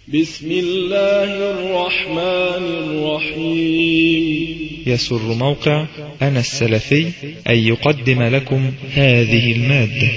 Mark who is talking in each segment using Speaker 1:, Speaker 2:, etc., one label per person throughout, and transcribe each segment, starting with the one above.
Speaker 1: بسم الله الرحمن الرحيم
Speaker 2: يسر موقع أنا السلفي أن يقدم لكم هذه المادة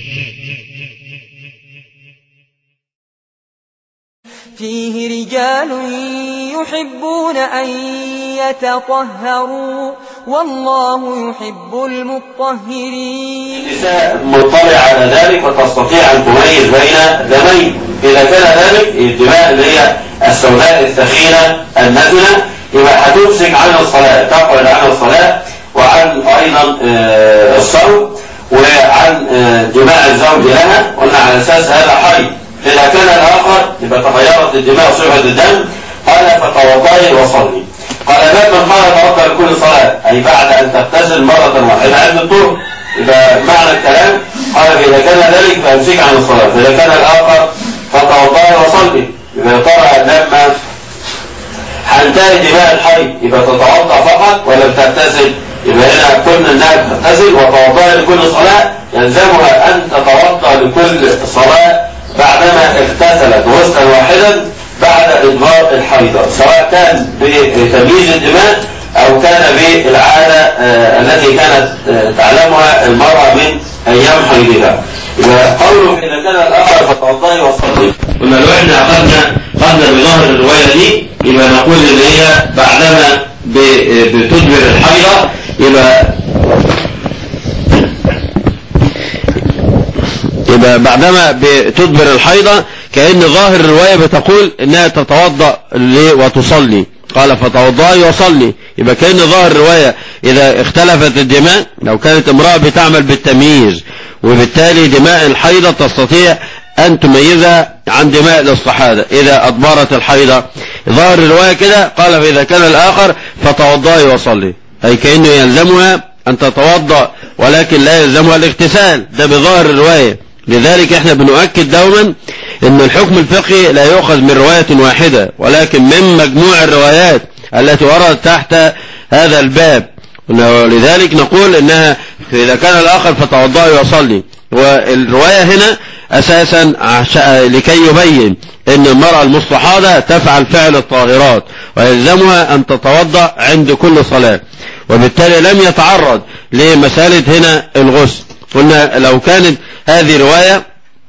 Speaker 3: فيه رجال يحبون أن يتطهروا والله يحب المطهرين
Speaker 4: النساء مطلع على ذلك وتستطيع أن تميز بين دمين إذا كان ذلك الدماء اللي هي السوداء الثخينة النتنة يبقى هتمسك عن الصلاة تقعد عن الصلاة وعن أيضا آه، الصوم وعن آه، دماء الزوج لها قلنا على أساس هذا حي إذا كان الآخر يبقى تغيرت الدماء صفة الدم قال فتوضئي وصلي قال باب من قال توضأ لكل صلاة أي بعد أن تغتسل مرة واحدة عند الطهر يبقى معنى الكلام قال فإذا كان ذلك فأمسك عن الصلاة فإذا كان الآخر فتوضئي وصلي يبقى يا ترى لما هنتهي دماء الحي يبقى تتوضا فقط ولم تغتسل يبقى هنا كنا انها تغتسل وتوضا لكل صلاه يلزمها ان تتوضا لكل صلاه بعدما اغتسلت غسلا واحدا بعد ادبار الحيضه سواء كان بتمييز الدماء او كان بالعاده آه، التي كانت آه، تعلمها المراه من ايام حيضها يبقى قوله اذا كان الاخر فتوضئي وصلي قلنا لو احنا اخذنا خدنا بظاهر الروايه دي يبقى نقول ان هي بعدما ب- بتدبر الحيضه يبقى يبقى بعدما بتدبر الحيضة كأن ظاهر الرواية بتقول انها تتوضأ ل- وتصلي قال فتوضأي وصلي يبقى كأن ظاهر الرواية اذا اختلفت الدماء لو كانت امرأة بتعمل بالتمييز وبالتالي دماء الحيضة تستطيع ان تميزها عن دماء الاستحاضة اذا ادبرت الحيضة ظاهر الرواية كده قال فاذا كان الاخر فتوضأي وصلي اي كأنه يلزمها ان تتوضأ ولكن لا يلزمها الاغتسال ده بظاهر الرواية لذلك احنا بنؤكد دوما ان الحكم الفقهي لا يؤخذ من رواية واحدة ولكن من مجموع الروايات التي وردت تحت هذا الباب ولذلك نقول انها اذا كان الاخر فتوضأ ويصلي والرواية هنا اساسا عش- لكي يبين ان المرأة المستحاضة تفعل فعل الطاهرات ويلزمها ان تتوضأ عند كل صلاة وبالتالي لم يتعرض لمسألة هنا الغسل قلنا لو كانت هذه رواية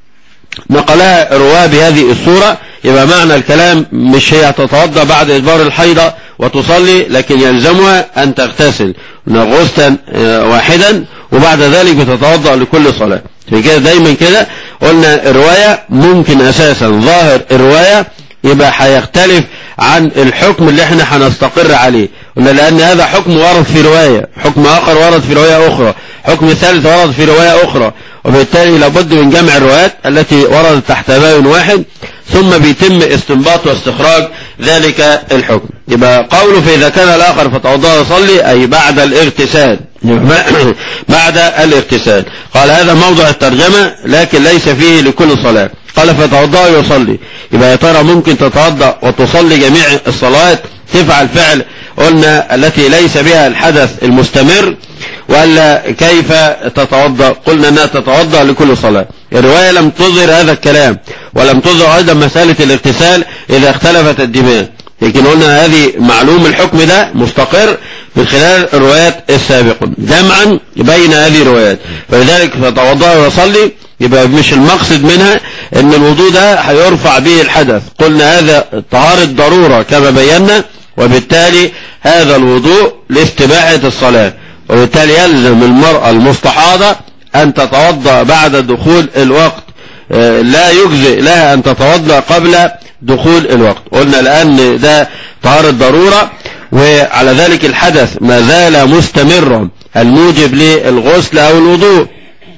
Speaker 4: نقلها رواه بهذه الصورة يبقى معنى الكلام مش هي تتوضا بعد إدبار الحيضة وتصلي لكن يلزمها أن تغتسل غسلا آه، واحدا وبعد ذلك بتتوضا لكل صلاة في كده دايما كده قلنا الرواية ممكن أساسا ظاهر الرواية يبقى هيختلف عن الحكم اللي احنا هنستقر عليه قلنا لأن هذا حكم ورد في رواية حكم آخر ورد في رواية أخرى حكم ثالث ورد في رواية أخرى وبالتالي لابد من جمع الروايات التي وردت تحت باب واحد ثم بيتم استنباط واستخراج ذلك الحكم يبقى قوله فإذا كان الآخر فتوضأ وصلي أي بعد الاغتسال يبقى بعد الاغتسال قال هذا موضع الترجمة لكن ليس فيه لكل صلاة قال فتوضأ ويصلي يبقى يا ترى ممكن تتوضأ وتصلي جميع الصلوات تفعل فعل قلنا التي ليس بها الحدث المستمر ولا كيف تتوضأ قلنا انها تتوضأ لكل صلاة الرواية لم تظهر هذا الكلام ولم تظهر ايضا مسألة الاغتسال اذا اختلفت الدماء لكن قلنا هذه معلوم الحكم ده مستقر من خلال الروايات السابقة جمعا بين هذه الروايات فلذلك فتوضأ ويصلي يبقى مش المقصد منها ان الوضوء ده هيرفع به الحدث قلنا هذا طهارة ضرورة كما بينا وبالتالي هذا الوضوء لاستباحة الصلاة وبالتالي يلزم المرأة المستحاضة أن تتوضأ بعد دخول الوقت آه، لا يجزئ لها أن تتوضأ قبل دخول الوقت قلنا الآن ده طهارة ضرورة وعلى ذلك الحدث ما زال مستمرا الموجب للغسل أو الوضوء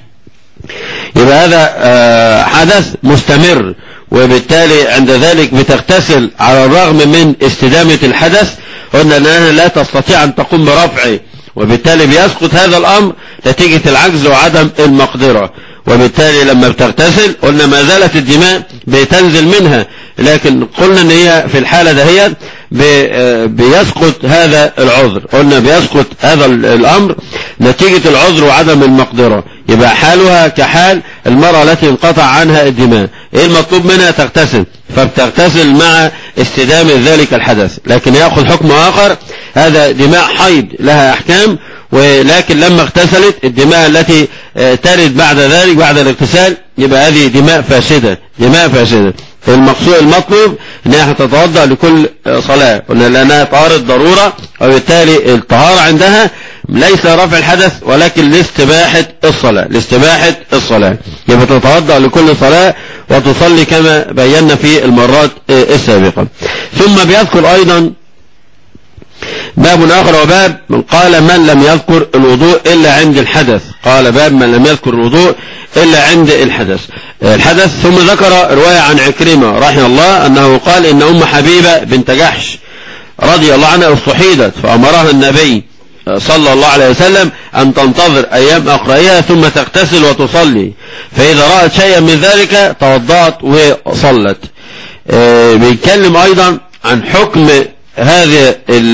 Speaker 4: يبقى هذا آه، حدث مستمر وبالتالي عند ذلك بتغتسل على الرغم من استدامة الحدث قلنا أنها لا تستطيع أن تقوم برفعه وبالتالي بيسقط هذا الأمر نتيجة العجز وعدم المقدرة وبالتالي لما بتغتسل قلنا ما زالت الدماء بتنزل منها لكن قلنا ان هي في الحالة دهيت بي- آه، بيسقط هذا العذر قلنا بيسقط هذا ال- الامر نتيجة العذر وعدم المقدرة يبقى حالها كحال المرأة التي انقطع عنها الدماء ايه المطلوب منها تغتسل فبتغتسل مع استدامة ذلك الحدث لكن يأخذ حكم آخر هذا دماء حيض لها أحكام ولكن لما اغتسلت الدماء التي ترد بعد ذلك بعد الاغتسال يبقى هذه دماء فاسدة دماء فاسدة المقصود المطلوب انها تتوضا لكل صلاه قلنا لانها طهاره ضروره وبالتالي الطهاره عندها ليس رفع الحدث ولكن لاستباحه الصلاه لاستباحه الصلاه يبقى تتوضا لكل صلاه وتصلي كما بينا في المرات السابقه ثم بيذكر ايضا باب آخر وباب من قال من لم يذكر الوضوء إلا عند الحدث قال باب من لم يذكر الوضوء إلا عند الحدث الحدث ثم ذكر رواية عن عكرمة رحمه الله أنه قال إن أم حبيبة بنت جحش رضي الله عنها استحيدت فأمرها النبي صلى الله عليه وسلم أن تنتظر أيام أقرائها ثم تغتسل وتصلي فإذا رأت شيئا من ذلك توضأت وصلت بيتكلم أيضا عن حكم هذه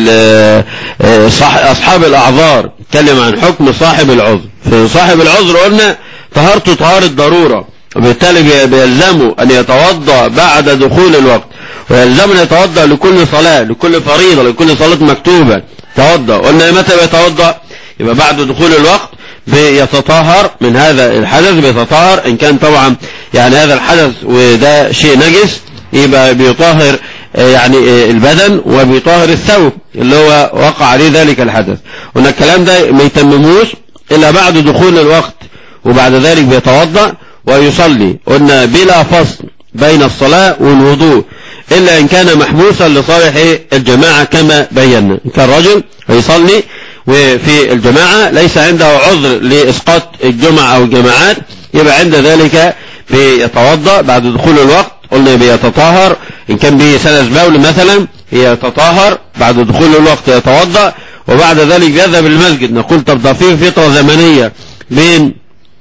Speaker 4: أصحاب الأعذار تكلم عن حكم صاحب العذر في صاحب العذر قلنا طهارته طهارة ضرورة وبالتالي بيلزمه أن يتوضأ بعد دخول الوقت ويلزمه أن يتوضأ لكل صلاة لكل فريضة لكل صلاة مكتوبة توضأ قلنا متى بيتوضأ يبقى بعد دخول الوقت بيتطهر من هذا الحدث بيتطهر إن كان طبعا يعني هذا الحدث وده شيء نجس يبقى بيطهر يعني البدن وبيطهر الثوب اللي هو وقع عليه ذلك الحدث قلنا الكلام ده ما يتمموش إلا بعد دخول الوقت وبعد ذلك بيتوضأ ويصلي قلنا بلا فصل بين الصلاة والوضوء إلا إن كان محبوسا لصالح الجماعة كما بينا إن كان رجل ويصلي وفي الجماعة ليس عنده عذر لإسقاط الجمعة أو الجماعات يبقى عند ذلك بيتوضأ بعد دخول الوقت قلنا بيتطهر إن كان به سلس بول مثلا يتطهر بعد دخول الوقت يتوضأ وبعد ذلك يذهب المسجد نقول طب ده في فترة زمنية بين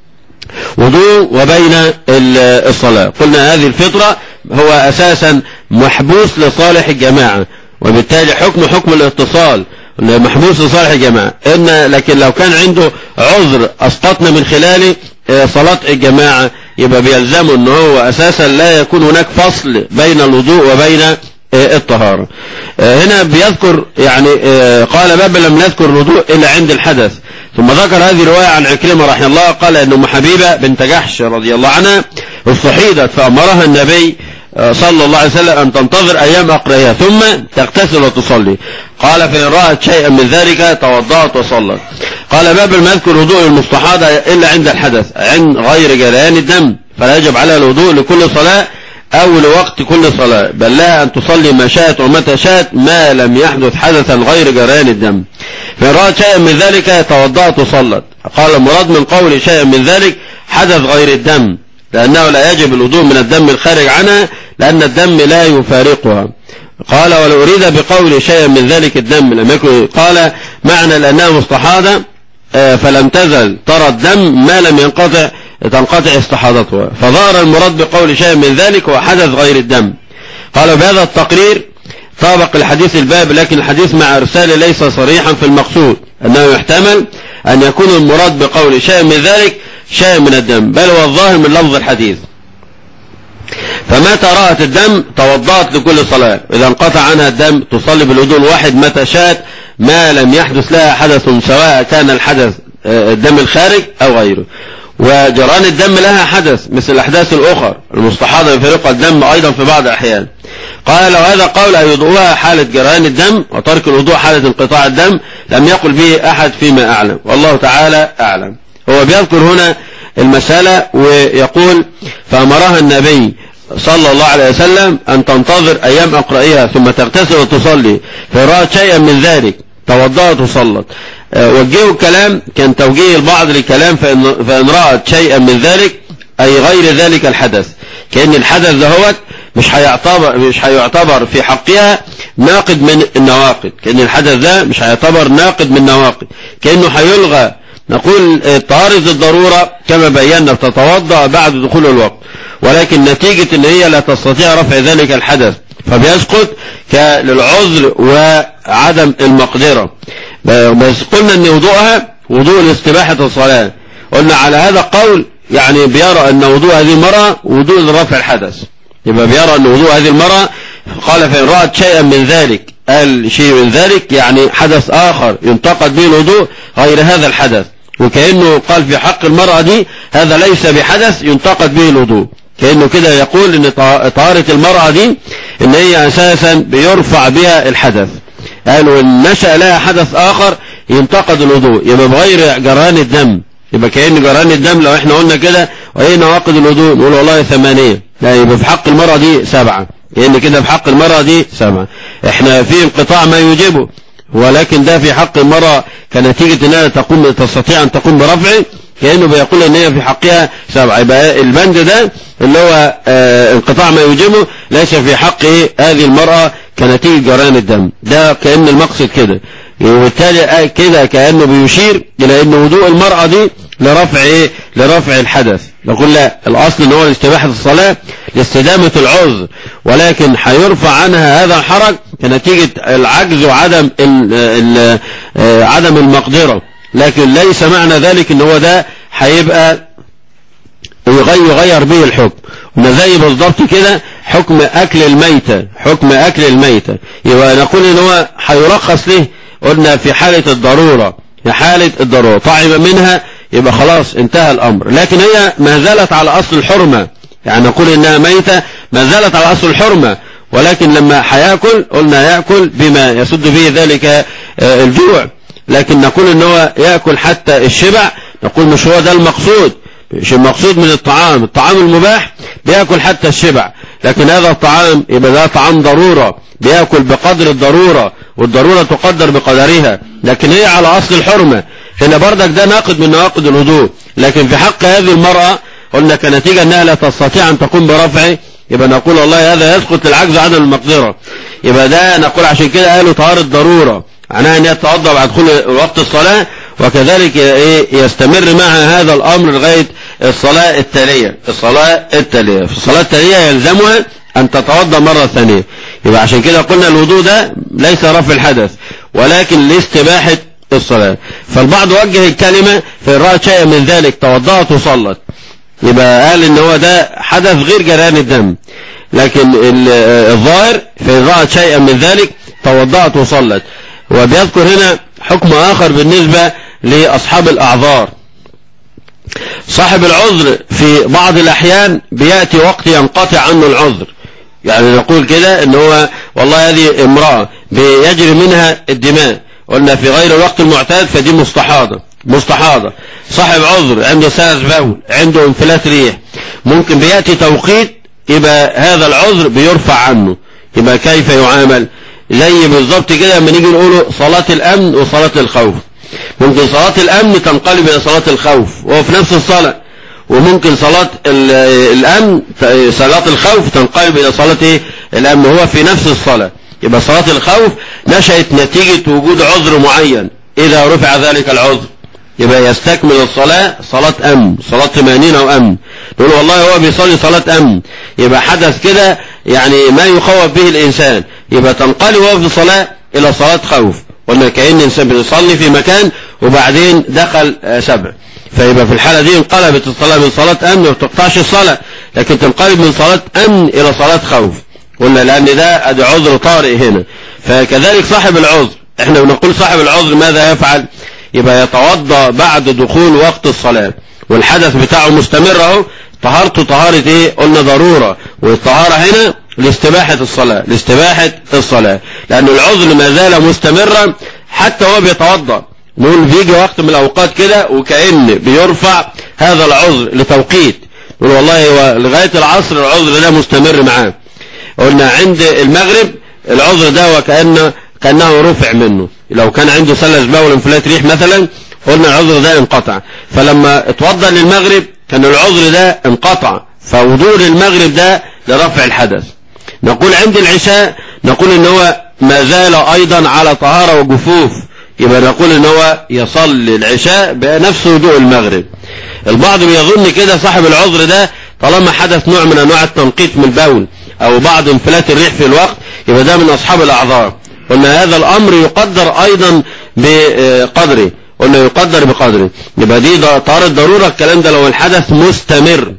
Speaker 4: وضوء وبين الصلاة قلنا هذه الفطرة هو أساسا محبوس لصالح الجماعة وبالتالي حكم حكم الاتصال محبوس لصالح الجماعة إن لكن لو كان عنده عذر أسقطنا من خلاله صلاة الجماعة يبقى بيلزمه ان هو اساسا لا يكون هناك فصل بين الوضوء وبين الطهارة هنا بيذكر يعني قال باب لم نذكر الوضوء الا عند الحدث ثم ذكر هذه الرواية عن عكرمة رحمه الله قال ان ام حبيبة بنت جحش رضي الله عنها استحيدت فامرها النبي صلى الله عليه وسلم أن تنتظر أيام أقرئها ثم تغتسل وتصلي قال فإن رأت شيئا من ذلك توضأت وصلت قال باب لم يذكر وضوء المستحاضة إلا عند الحدث عند غير جريان الدم فلا يجب على الوضوء لكل صلاة أو لوقت كل صلاة بل لها أن تصلي ما شاءت ومتى شاءت ما لم يحدث حدثا غير جريان الدم فإن رأت شيئا من ذلك توضأت وصلت قال المراد من قول شيئا من ذلك حدث غير الدم لأنه لا يجب الوضوء من الدم الخارج عنها لأن الدم لا يفارقها قال ولو أريد بقول شيئا من ذلك الدم لم يكن قال معنى لأنها مستحاضة فلم تزل ترى الدم ما لم ينقطع تنقطع استحاضتها فظهر المراد بقول شيء من ذلك هو حدث غير الدم قال بهذا التقرير طابق الحديث الباب لكن الحديث مع إرسال ليس صريحا في المقصود أنه يحتمل أن يكون المراد بقول شيء من ذلك شيء من الدم بل هو الظاهر من لفظ الحديث فمتى رأت الدم توضأت لكل صلاة إذا انقطع عنها الدم تصلي بالوضوء الواحد متى شاءت ما لم يحدث لها حدث سواء كان الحدث الدم الخارج أو غيره وجران الدم لها حدث مثل الأحداث الأخرى المستحاضة يفرقها الدم أيضا في بعض الأحيان قال لو هذا قول يوضوها حالة جريان الدم وترك الوضوء حالة انقطاع الدم لم يقل به أحد فيما أعلم والله تعالى أعلم هو بيذكر هنا المسألة ويقول فأمرها النبي صلى الله عليه وسلم أن تنتظر أيام أقرائها ثم تغتسل وتصلي فرأت شيئا من ذلك توضأت وصلت وجهوا الكلام كان توجيه البعض للكلام فإن, فإن رأت شيئا من ذلك أي غير ذلك الحدث كأن الحدث دهوت مش هيعتبر مش هيعتبر في حقها ناقد من النواقد كأن الحدث ده مش هيعتبر ناقد من النواقد كأنه هيلغى نقول طارز الضرورة كما بينا تتوضأ بعد دخول الوقت ولكن نتيجة ان هي لا تستطيع رفع ذلك الحدث فبيسقط للعذر وعدم المقدرة بس قلنا ان وضوءها وضوء لاستباحة الصلاة قلنا على هذا القول يعني بيرى أن وضوء هذه المرأة وضوء لرفع الحدث يبقى بيرى أن وضوء هذه المرأة قال فإن رأت شيئا من ذلك قال شيء من ذلك يعني حدث آخر ينتقد به الوضوء غير هذا الحدث وكأنه قال في حق المرأة دي هذا ليس بحدث ينتقد به الوضوء كأنه كده يقول ان طهارة المرأة دي ان هي اساسا بيرفع بها الحدث قالوا ان نشأ لها حدث اخر ينتقد الوضوء يبقى بغير جران الدم يبقى كأن جران الدم لو احنا قلنا كده وايه نواقض الوضوء نقول والله ثمانية لا يبقى في حق المرأة دي سبعة لان كده في حق المرأة دي سبعة احنا في انقطاع ما يوجبه ولكن ده في حق المرأة كنتيجة انها تقوم تستطيع ان تقوم برفعه كأنه بيقول ان هي في حقها سبعة يبقى البند ده اللي هو اه انقطاع ما يوجبه ليس في حق هذه المرأة كنتيجة جريان الدم ده كأن المقصد كده وبالتالي كده كأنه بيشير الى ان وضوء المرأة دي لرفع ايه لرفع الحدث نقول لا الاصل ان هو لاستباحة الصلاة لاستدامة العذر ولكن هيرفع عنها هذا الحرج كنتيجة العجز وعدم ال ال عدم المقدرة لكن ليس معنى ذلك ان هو ده هيبقى يغير به الحكم زي بالضبط كده حكم اكل الميتة حكم اكل الميتة يبقى نقول ان هو هيرخص له قلنا في حالة الضرورة في حالة الضرورة طعم منها يبقى خلاص انتهى الامر لكن هي ما زالت على اصل الحرمة يعني نقول انها ميتة ما زالت على اصل الحرمة ولكن لما هياكل قلنا يأكل بما يسد به ذلك الجوع لكن نقول ان هو يأكل حتى الشبع نقول مش هو ده المقصود مش المقصود من الطعام الطعام المباح بيأكل حتى الشبع لكن هذا الطعام يبقى ده طعام ضرورة بيأكل بقدر الضرورة والضرورة تقدر بقدرها لكن هي على أصل الحرمة هنا بردك ده ناقد من نواقض الوضوء لكن في حق هذه المرأة قلنا كنتيجة أنها لا تستطيع أن تقوم برفعه يبقى نقول والله هذا يسقط العجز عدم المقدرة يبقى ده نقول عشان كده قالوا طهارة ضرورة معناها أن يتوضأ بعد دخول وقت الصلاة وكذلك يستمر مع هذا الأمر لغاية الصلاة التالية الصلاة التالية في الصلاة التالية يلزمها أن تتوضأ مرة ثانية يبقى عشان كده قلنا الوضوء ده ليس رفع الحدث ولكن لاستباحة الصلاة فالبعض وجه الكلمة في رأت شيء من ذلك توضأت وصلت يبقى قال ان هو ده حدث غير جريان الدم لكن الظاهر في رأت شيئا من ذلك توضأت وصلت وبيذكر هنا حكم آخر بالنسبة لأصحاب الأعذار صاحب العذر في بعض الأحيان بيأتي وقت ينقطع عنه العذر يعني نقول كده ان هو والله هذه امرأة بيجري منها الدماء قلنا في غير الوقت المعتاد فدي مستحاضة مستحاضة صاحب عذر عنده سلس بول عنده انفلات ريح ممكن بيأتي توقيت يبقى هذا العذر بيرفع عنه يبقى كيف يعامل زي بالظبط كده لما نيجي نقوله صلاة الأمن وصلاة الخوف ممكن صلاة الأمن تنقلب إلى صلاة الخوف وهو في نفس الصلاة وممكن صلاة الأمن صلاة الخوف تنقلب إلى صلاة إيه؟ الأمن هو في نفس الصلاة يبقى صلاة الخوف نشأت نتيجة وجود عذر معين إذا رفع ذلك العذر يبقى يستكمل الصلاة صلاة أمن صلاة ثمانين أو أمن نقول والله هو بيصلي صلاة أمن يبقى حدث كده يعني ما يخوف به الإنسان يبقى تنقلب وهو في الصلاة إلى صلاة خوف قلنا كأن الإنسان بيصلي في مكان وبعدين دخل سبع فيبقى في الحالة دي انقلبت الصلاة من صلاة أمن ما بتقطعش الصلاة لكن تنقلب من صلاة أمن إلى صلاة خوف قلنا لأن ده أدي عذر طارئ هنا فكذلك صاحب العذر احنا بنقول صاحب العذر ماذا يفعل يبقى يتوضا بعد دخول وقت الصلاة والحدث بتاعه مستمر اهو طهارته طهارة ايه قلنا ضرورة والطهارة هنا لاستباحة الصلاة لاستباحة الصلاة لأن العذر ما زال مستمرا حتى هو بيتوضا نقول بيجي وقت من الأوقات كده وكأن بيرفع هذا العذر لتوقيت نقول والله هو لغاية العصر العذر ده مستمر معاه قلنا عند المغرب العذر ده وكأنه كأنه رفع منه لو كان عنده سلس بول انفلات ريح مثلا قلنا العذر ده انقطع فلما اتوضى للمغرب كان العذر ده انقطع فوضوء المغرب ده لرفع الحدث نقول عند العشاء نقول ان هو ما زال ايضا على طهارة وجفوف يبقى نقول ان هو يصلي العشاء بنفس وضوء المغرب البعض بيظن كده صاحب العذر ده طالما حدث نوع من انواع التنقيط من البول او بعض انفلات الريح في الوقت يبقى ده من اصحاب الاعذار قلنا هذا الامر يقدر ايضا بقدره قلنا يقدر بقدره يبقى دي طار الضرورة الكلام ده لو الحدث مستمر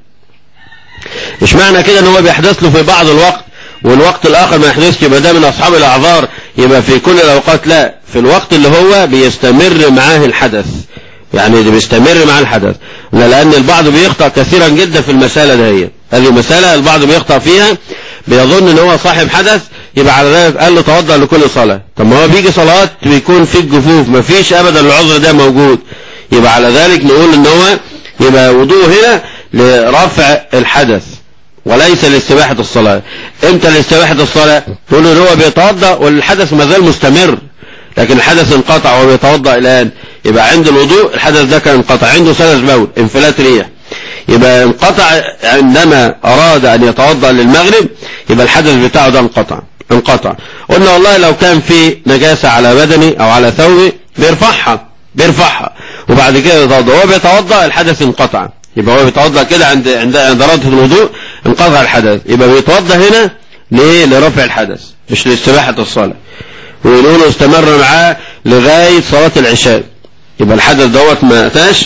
Speaker 4: مش معنى كده ان هو بيحدث له في بعض الوقت والوقت الاخر ما يحدثش يبقى ده من اصحاب الاعذار يبقى في كل الاوقات لا في الوقت اللي هو بيستمر معاه الحدث يعني ده بيستمر مع الحدث لان البعض بيخطأ كثيرا جدا في المسألة دي هذه مسألة البعض بيخطأ فيها بيظن ان هو صاحب حدث يبقى على ذلك قال له توضأ لكل صلاة طب ما هو بيجي صلوات بيكون في الجفوف ما فيش ابدا العذر ده موجود يبقى على ذلك نقول ان هو يبقى وضوء هنا لرفع الحدث وليس لاستباحة الصلاة امتى لاستباحة الصلاة تقول ان هو بيتوضأ والحدث ما زال مستمر لكن الحدث انقطع وهو بيتوضأ الآن يبقى عند الوضوء الحدث ده كان انقطع عنده سلس بول انفلات ريح يبقى انقطع عندما أراد أن يتوضأ للمغرب يبقى الحدث بتاعه ده انقطع انقطع قلنا والله لو كان في نجاسة على بدني أو على ثوبي بيرفعها بيرفعها وبعد كده يتوضأ هو بيتوضأ الحدث انقطع يبقى هو بيتوضأ كده عند عند عند رده الوضوء انقطع الحدث يبقى بيتوضأ هنا ليه لرفع الحدث مش لاستباحة الصلاة ويقولوا استمر معاه لغاية صلاة العشاء يبقى الحدث دوت ما اتاش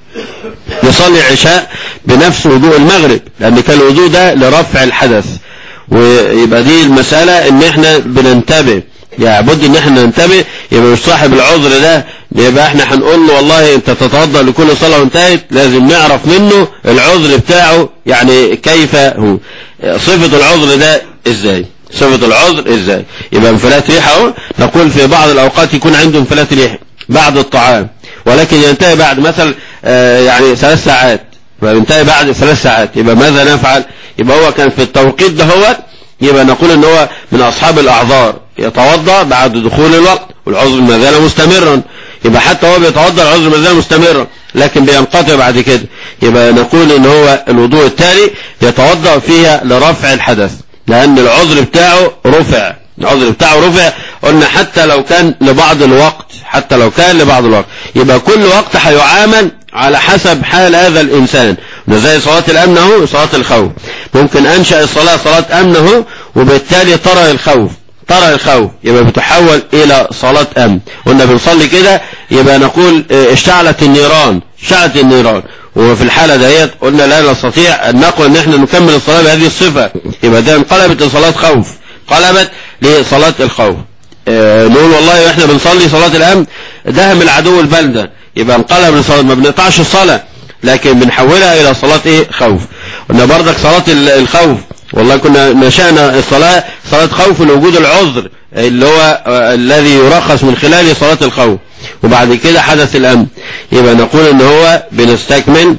Speaker 4: يصلي العشاء بنفس وضوء المغرب لان كان الوضوء ده لرفع الحدث ويبقى دي المسألة ان احنا بننتبه يعني بد ان احنا ننتبه يبقى مش صاحب العذر ده يبقى احنا هنقول له والله انت تتوضا لكل صلاه وانتهت لازم نعرف منه العذر بتاعه يعني كيف هو صفه العذر ده ازاي صفه العذر ازاي يبقى انفلات ريح اهو نقول في بعض الاوقات يكون عنده انفلات ريح بعد الطعام ولكن ينتهي بعد مثلا آه يعني ثلاث ساعات ينتهي بعد ثلاث ساعات يبقى ماذا نفعل يبقى هو كان في التوقيت ده هو يبقى نقول ان هو من اصحاب الاعذار يتوضا بعد دخول الوقت والعذر ما زال مستمرا يبقى حتى هو بيتوضا العذر ما زال مستمرا لكن بينقطع بعد كده يبقى نقول ان هو الوضوء التالي يتوضا فيها لرفع الحدث لان العذر بتاعه رفع العذر بتاعه رفع قلنا حتى لو كان لبعض الوقت حتى لو كان لبعض الوقت يبقى كل وقت هيعامل على حسب حال هذا الإنسان زي صلاة الأمن اهو صلاة الخوف ممكن أنشأ الصلاة صلاة أمن اهو وبالتالي ترى الخوف ترى الخوف يبقى بتحول إلى صلاة أمن قلنا بنصلي كده يبقى نقول اشتعلت النيران اشتعلت النيران وفي الحالة ديت قلنا لا نستطيع أن نقول أن احنا نكمل الصلاة بهذه الصفة يبقى ده انقلبت لصلاة خوف قلبت لصلاة الخوف اه نقول والله احنا بنصلي صلاة الأمن دهم العدو البلدة يبقى انقلب لصلاة ما بنقطعش الصلاة لكن بنحولها إلى صلاة ايه خوف قلنا بردك صلاة الخوف والله كنا نشأنا الصلاة صلاة خوف لوجود العذر اللي هو اه الذي يرخص من خلاله صلاة الخوف وبعد كده حدث الأمن يبقى نقول ان هو بنستكمل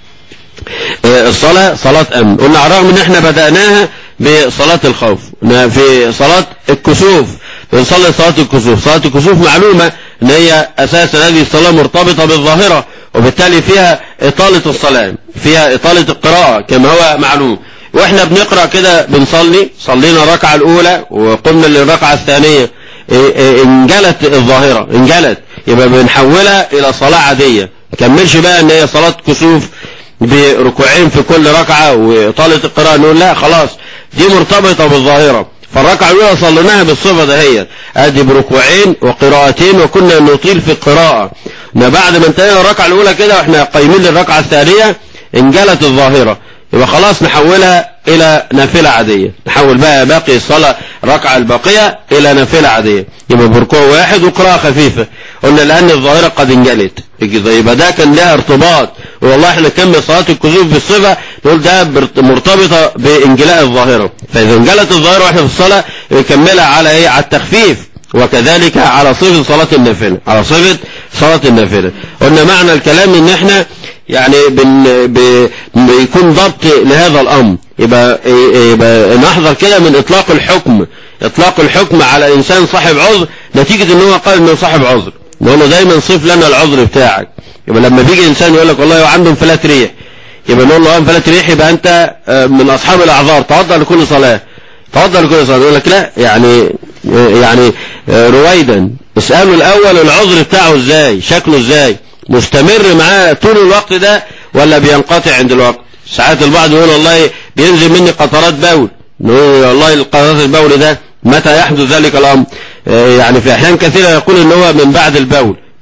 Speaker 4: اه الصلاة صلاة أمن قلنا على الرغم ان احنا بدأناها بصلاة الخوف في صلاة الكسوف بنصلي صلاة الكسوف صلاة الكسوف معلومة ان هي اساسا هذه الصلاة مرتبطة بالظاهرة وبالتالي فيها اطالة الصلاة فيها اطالة القراءة كما هو معلوم واحنا بنقرأ كده بنصلي صلينا الركعة الاولى وقمنا للركعة الثانية انجلت الظاهرة انجلت يبقى بنحولها الى صلاة عادية كملش بقى ان هي صلاة كسوف بركوعين في كل ركعة وإطالة القراءة نقول لا خلاص دي مرتبطة بالظاهرة فالركعة الأولى صليناها بالصفة دهيت أدي بركوعين وقراءتين وكنا نطيل في القراءة ما بعد ما انتهينا الركعة الأولى كده واحنا قايمين للركعة الثانية انجلت الظاهرة يبقى خلاص نحولها إلى نافلة عادية نحول بقى باقي الصلاة الركعة الباقية إلى نافلة عادية يبقى بركوع واحد وقراءة خفيفة قلنا لأن الظاهرة قد انجلت يبقى ده كان لها ارتباط والله احنا نكمل صلاة الكسوف بالصفة نقول ده مرتبطة بانجلاء الظاهرة فإذا انجلت الظاهرة واحنا في الصلاة يكملها على ايه على التخفيف وكذلك على صفة صلاة النافلة على صفة صلاة النافلة قلنا معنى الكلام ان احنا يعني بن بيكون ضبط لهذا الامر يبقى, يبقى نحذر كده من اطلاق الحكم اطلاق الحكم على انسان صاحب عذر نتيجة ان هو قال انه صاحب عذر نقول له دايما صف لنا العذر بتاعك يبقى لما بيجي انسان يقول لك والله هو عنده انفلات ريح يبقى نقول له انفلات ريح يبقى انت من اصحاب الاعذار توضا لكل صلاه توضا لكل صلاه يقول لك لا يعني يعني رويدا اساله الاول العذر بتاعه ازاي شكله ازاي مستمر معاه طول الوقت ده ولا بينقطع عند الوقت ساعات البعض يقول والله بينزل مني قطرات بول نقول والله القطرات البول ده متى يحدث ذلك الامر يعني في احيان كثيرة يقول ان هو من بعد البول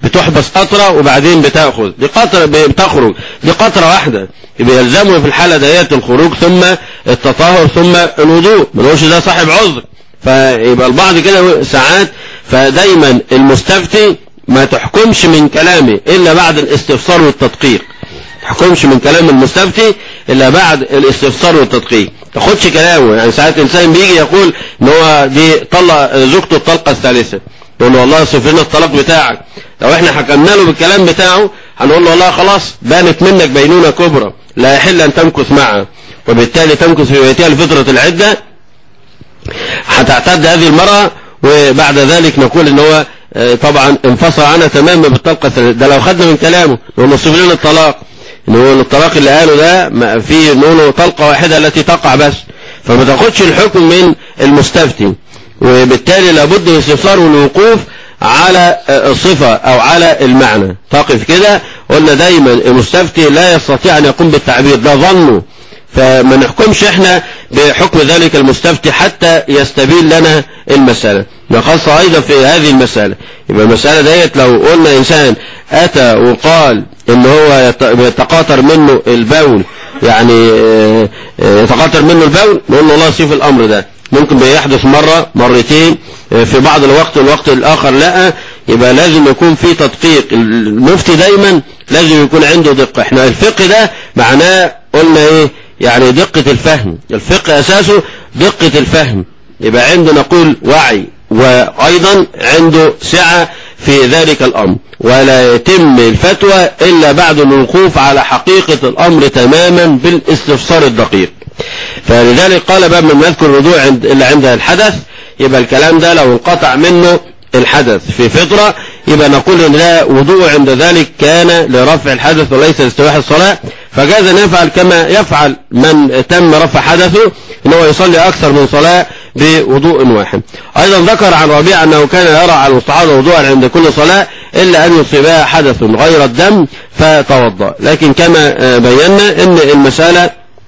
Speaker 4: بتحبس قطرة وبعدين بتأخذ دي قطرة بتخرج دي قطرة واحدة يبقى يلزمه في الحالة ديت الخروج ثم التطهر ثم الوضوء ملوش ده صاحب عذر فيبقى البعض كده ساعات فدايما المستفتي ما تحكمش من كلامه إلا بعد الاستفسار والتدقيق تحكمش من كلام المستفتي إلا بعد الاستفسار والتدقيق تاخدش كلامه يعني ساعات إنسان بيجي يقول إن هو دي طلق زوجته الطلقة الثالثة يقول له والله صف لنا الطلاق بتاعك لو احنا حكمنا له بالكلام بتاعه هنقول له والله خلاص بانت منك بينونة كبرى لا يحل أن تمكث معها وبالتالي تمكث في بيتها لفترة العدة هتعتد هذه المرأة وبعد ذلك نقول ان هو طبعا انفصل عنها تماما بالطلقة ده لو خدنا من كلامه نقول له صف لنا الطلاق نقول الطلاق اللي قاله ده في نقول طلقة واحدة التي تقع بس فما تاخدش الحكم من المستفتي وبالتالي لابد من استفسار والوقوف على الصفة او على المعنى تقف كده قلنا دايما المستفتي لا يستطيع ان يقوم بالتعبير ده ظنه فما نحكمش احنا بحكم ذلك المستفتي حتى يستبين لنا المسألة خاصة ايضا في هذه المسألة يبقى المسألة ديت لو قلنا انسان اتى وقال ان هو يتقاطر منه البول يعني يتقاطر منه البول نقول له الله يصيف الامر ده ممكن بيحدث مرة مرتين في بعض الوقت والوقت الاخر لا يبقى لازم يكون في تدقيق المفتي دايما لازم يكون عنده دقة احنا الفقه ده معناه قلنا ايه يعني دقة الفهم الفقه اساسه دقة الفهم يبقى عنده نقول وعي وايضا عنده سعة في ذلك الامر ولا يتم الفتوى الا بعد الوقوف على حقيقة الامر تماما بالاستفسار الدقيق فلذلك قال باب من يذكر الوضوء عند الا عند الحدث يبقى الكلام ده لو انقطع منه الحدث في فطرة يبقى نقول ان ده وضوء عند ذلك كان لرفع الحدث وليس لاستباح الصلاة فجاز ان يفعل كما يفعل من تم رفع حدثه ان هو يصلي اكثر من صلاة بوضوء واحد ايضا ذكر عن ربيع انه كان يرى على المستحاض وضوءا عند كل صلاة الا ان يصيبها حدث غير الدم فتوضا لكن كما بينا ان المسألة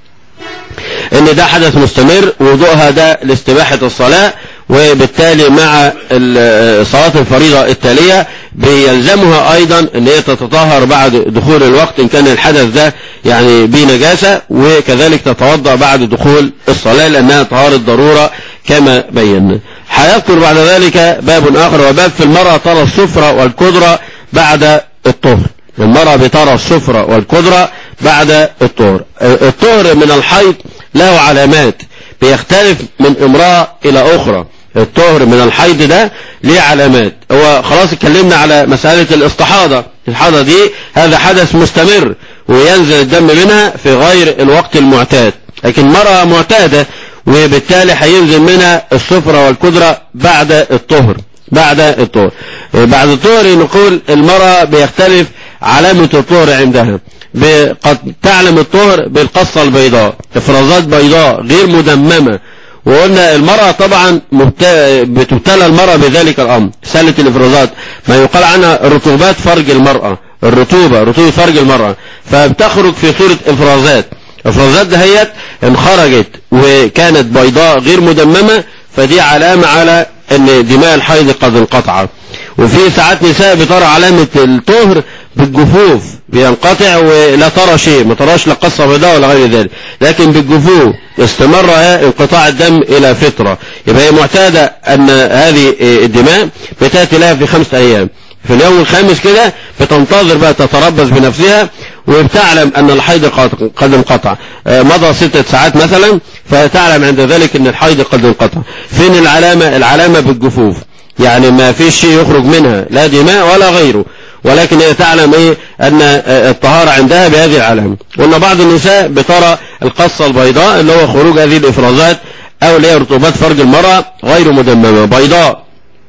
Speaker 4: ان ده حدث مستمر وضوءها ده لاستباحة الصلاة وبالتالي مع صلاة الفريضة التالية بيلزمها ايضا ان هي تتطهر بعد دخول الوقت ان كان الحدث ده يعني بنجاسة وكذلك تتوضأ بعد دخول الصلاة لانها طهارة ضرورة كما بينا هيذكر بعد ذلك باب اخر وباب في المرأة ترى السفرة والقدرة بعد الطهر المرأة بترى السفرة والقدرة بعد الطهر الطهر من الحيض له علامات بيختلف من امرأة الى اخرى الطهر من الحيض ده ليه علامات هو خلاص اتكلمنا على مسألة الاستحاضة الحاضة دي هذا حدث مستمر وينزل الدم منها في غير الوقت المعتاد لكن مرأة معتادة وبالتالي هينزل منها الصفرة والقدرة بعد الطهر بعد الطهر بعد الطهر نقول المرأة بيختلف علامة الطهر عندها قد تعلم الطهر بالقصة البيضاء افرازات بيضاء غير مدممة وقلنا المرأة طبعا بتبتلى المرأة بذلك الأمر سلة الإفرازات ما يقال عنها رطوبات فرج المرأة الرطوبة رطوبة فرج المرأة فبتخرج في صورة إفرازات إفرازات دهيت انخرجت وكانت بيضاء غير مدممة فدي علامة على ان دماء الحيض قد انقطعت وفي ساعات نساء بترى علامة الطهر بالجفوف بينقطع ولا ترى شيء ما تراش لا قصة بيضاء ولا غير ذلك لكن بالجفوف استمر انقطاع الدم الى فترة يبقى هي معتادة ان هذه الدماء بتأتي لها في خمسة ايام في اليوم الخامس كده بتنتظر بقى تتربص بنفسها وبتعلم ان الحيض قد انقطع مضى ستة ساعات مثلا فتعلم عند ذلك ان الحيض قد انقطع فين العلامة العلامة بالجفوف يعني ما فيش شيء يخرج منها لا دماء ولا غيره ولكن هي تعلم ايه ان الطهارة عندها بهذه العلامة قلنا بعض النساء بترى القصة البيضاء اللي هو خروج هذه الافرازات او اللي هي رطوبات فرج المرأة غير مدممة بيضاء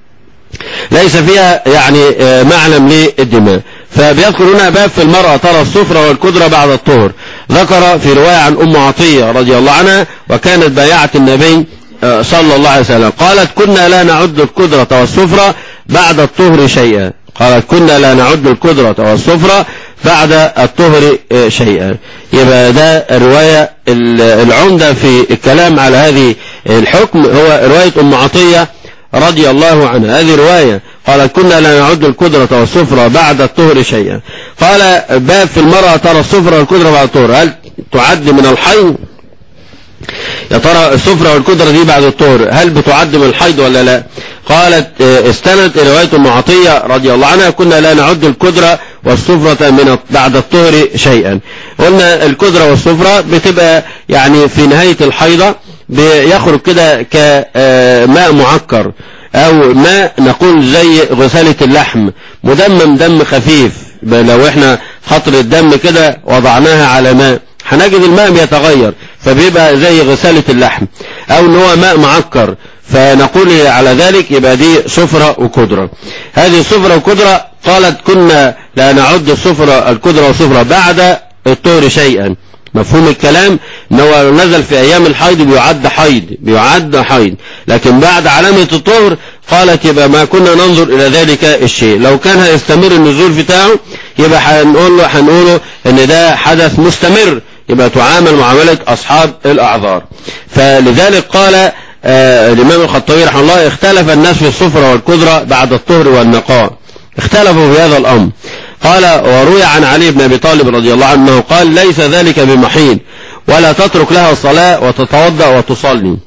Speaker 4: ليس فيها يعني معلم للدماء فبيذكر هنا باب في المرأة ترى الصفرة والقدرة بعد الطهر ذكر في رواية عن أم عطية رضي الله عنها وكانت بايعة النبي صلى الله عليه وسلم قالت كنا لا نعد القدرة والصفرة بعد الطهر شيئا قالت كنا لا نعد القدرة والصفرة بعد الطهر شيئا يبقى ده الرواية العمدة في الكلام على هذه الحكم هو رواية أم عطية رضي الله عنها هذه رواية قالت كنا لا نعد الكدرة والصفرة بعد الطهر شيئا قال باب في المرأة ترى الصفرة والكدرة بعد الطهر هل تعد من الحيض يا ترى السفرة والكدرة دي بعد الطهر هل بتعد من الحيض ولا لا قالت استند إلى رواية ام عطية رضي الله عنها كنا لا نعد الكدرة والسفرة من بعد الطهر شيئا قلنا الكدرة والسفرة بتبقى يعني في نهاية الحيضة بيخرج كده كماء معكر او ماء نقول زي غسالة اللحم مدمم دم خفيف لو احنا خطر الدم كده وضعناها على ماء هنجد الماء بيتغير فبيبقى زي غسالة اللحم او ان هو ماء معكر فنقول على ذلك يبقى دي صفرة وكدرة هذه الصفرة وكدرة قالت كنا لا نعد الصفرة الكدرة والصفرة بعد الطهر شيئا مفهوم الكلام ان هو نزل في ايام الحيض بيعد حيض بيعد حيض لكن بعد علامة الطهر قالت يبقى ما كنا ننظر الى ذلك الشيء لو كان هيستمر النزول بتاعه يبقى هنقول له هنقوله ان ده حدث مستمر يبقى تعامل معاملة اصحاب الاعذار فلذلك قال آه الامام الخطابي رحمه الله اختلف الناس في الصفرة والكدرة بعد الطهر والنقاء اختلفوا في هذا الامر قال وروي عن علي بن ابي طالب رضي الله عنه قال ليس ذلك بمحيل ولا تترك لها الصلاة وتتوضأ وتصلي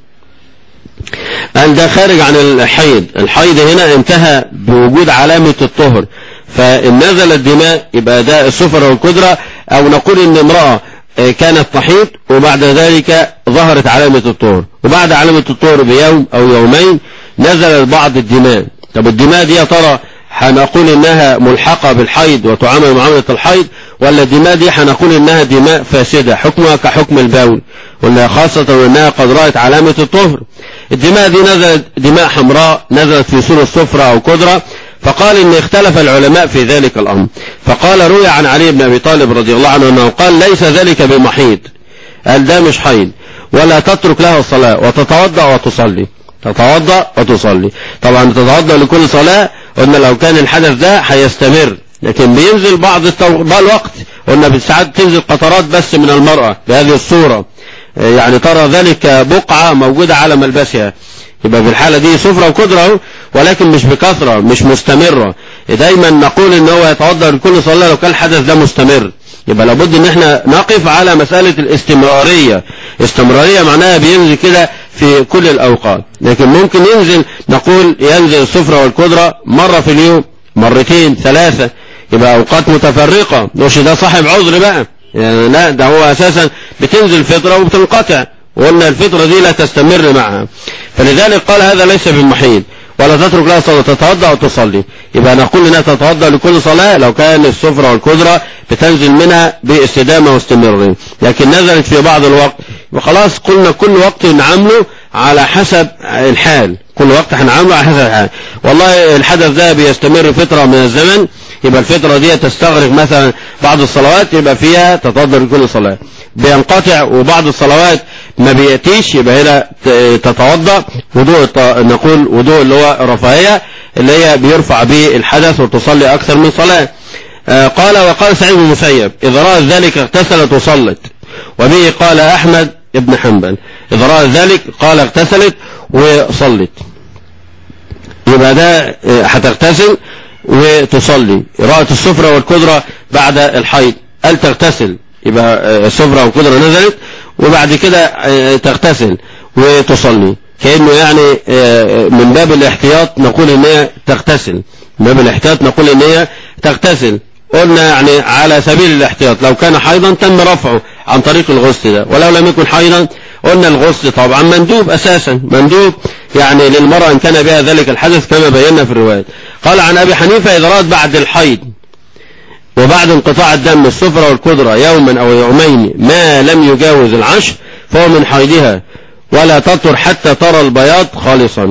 Speaker 4: قال ده خارج عن الحيض الحيض هنا انتهى بوجود علامة الطهر فإن نزل الدماء يبقى ده السفر والكدرة أو نقول إن امرأة كانت تحيض وبعد ذلك ظهرت علامة الطهر وبعد علامة الطهر بيوم أو يومين نزل بعض الدماء طب الدماء دي يا ترى هنقول انها ملحقة بالحيض وتعامل معاملة الحيض ولا الدماء دي هنقول انها دماء فاسدة حكمها كحكم البول ولا خاصة انها قد رأت علامة الطهر الدماء دي نزلت دماء حمراء نزلت في صورة صفرة او كدرة فقال ان اختلف العلماء في ذلك الامر فقال روي عن علي بن ابي طالب رضي الله عنه انه قال ليس ذلك بمحيض قال ده مش حيض ولا تترك لها الصلاة وتتوضأ وتصلي تتوضأ وتصلي طبعا تتوضأ لكل صلاة قلنا لو كان الحدث ده هيستمر لكن بينزل بعض التو... بعض الوقت قلنا ساعات تنزل قطرات بس من المرأة بهذه الصورة يعني ترى ذلك بقعة موجودة على ملبسها يبقى في الحالة دي صفرة وكدرة ولكن مش بكثرة مش مستمرة دايما نقول ان هو يتوضا لكل صلاة لو كان الحدث ده مستمر يبقى لابد ان احنا نقف على مسألة الاستمرارية استمرارية معناها بينزل كده في كل الأوقات لكن ممكن ينزل نقول ينزل الصفرة والكدرة مرة في اليوم مرتين ثلاثة يبقى أوقات متفرقة مش ده صاحب عذر بقى يعني لا ده هو أساسا بتنزل فترة وبتنقطع وقلنا الفترة دي لا تستمر معها فلذلك قال هذا ليس بالمحيط ولا تترك لها صلاة تتوضأ وتصلي يبقى نقول انها تتوضأ لكل صلاة لو كان السفرة والكدرة بتنزل منها باستدامة واستمرارية لكن نزلت في بعض الوقت وخلاص قلنا كل وقت نعمله على حسب الحال كل وقت هنعمله على حسب الحال والله الحدث ده بيستمر فترة من الزمن يبقى الفترة دي تستغرق مثلا بعض الصلوات يبقى فيها تتوضأ لكل صلاة بينقطع وبعض الصلوات ما بيأتيش يبقى هنا تتوضأ وضوء نقول وضوء اللي هو رفاهية اللي هي بيرفع به الحدث وتصلي أكثر من صلاة قال وقال سعيد بن المسيب إذا رأت ذلك اغتسلت وصلت وبه قال أحمد ابن حنبل إذا رأت ذلك قال اغتسلت وصلت يبقى ده هتغتسل وتصلي رأت السفرة والكدرة بعد الحيض قال تغتسل يبقى السفرة والكدرة نزلت وبعد كده تغتسل وتصلي كأنه يعني من باب الاحتياط نقول ان هي تغتسل من باب الاحتياط نقول ان هي تغتسل قلنا يعني على سبيل الاحتياط لو كان حيضا تم رفعه عن طريق الغسل ده ولو لم يكن حيضا قلنا الغسل طبعا مندوب اساسا مندوب يعني للمرأة ان كان بها ذلك الحدث كما بينا في الرواية قال عن ابي حنيفة اذا رأت بعد الحيض وبعد انقطاع الدم الصفرة والكدرة يوما او يومين ما لم يجاوز العشر فهو من حيضها ولا تطر حتى ترى البياض خالصا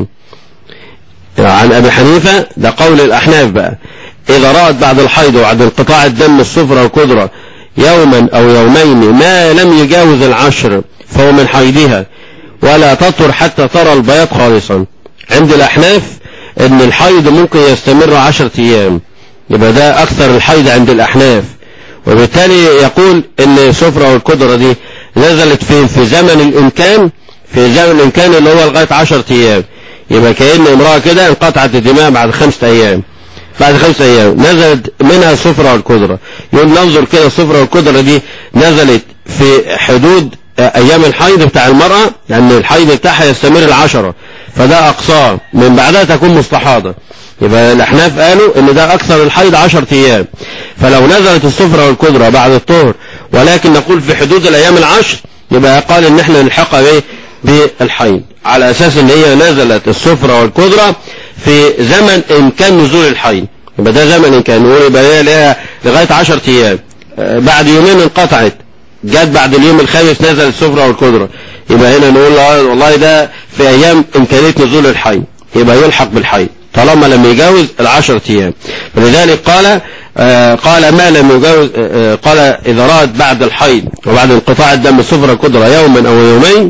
Speaker 4: عن ابي حنيفة ده قول الاحناف بقى اذا رأت بعد الحيض وبعد انقطاع الدم الصفرة والكدرة يوما او يومين ما لم يجاوز العشر فهو من حيضها ولا تطر حتى ترى البياض خالصا عند الاحناف ان الحيض ممكن يستمر عشرة ايام يبقى ده اكثر الحيض عند الاحناف وبالتالي يقول ان السفرة والكدرة دي نزلت في في زمن الامكان في زمن الامكان اللي هو لغاية عشرة ايام يبقى كأن امرأة كده انقطعت الدماء بعد خمسة أيام بعد خمسة أيام نزلت منها الصفرة والقدرة يقول ننظر كده الصفرة والقدرة دي نزلت في حدود أيام الحيض بتاع المرأة لأن الحيض بتاعها يستمر العشرة فده أقصاه من بعدها تكون مستحاضة يبقى الأحناف قالوا إن ده أكثر الحيض عشر أيام فلو نزلت الصفرة والقدرة بعد الطهر ولكن نقول في حدود الأيام العشر يبقى قال إن احنا نلحقها بإيه بالحيض على أساس إن هي نزلت الصفرة والقدرة في زمن إمكان نزول الحيض يبقى ده زمن إمكان نقول يبقى هي لها لغاية عشر أيام آه، بعد يومين انقطعت جت بعد اليوم الخامس نزل السفرة والقدرة يبقى هنا نقول له والله ده في أيام إمكانية نزول الحي يبقى يلحق بالحي طالما لم يجاوز العشرة أيام فلذلك قال آه قال ما لم يجاوز آه قال إذا رأت بعد الحيض وبعد انقطاع الدم السفرة القدرة يوما أو يومين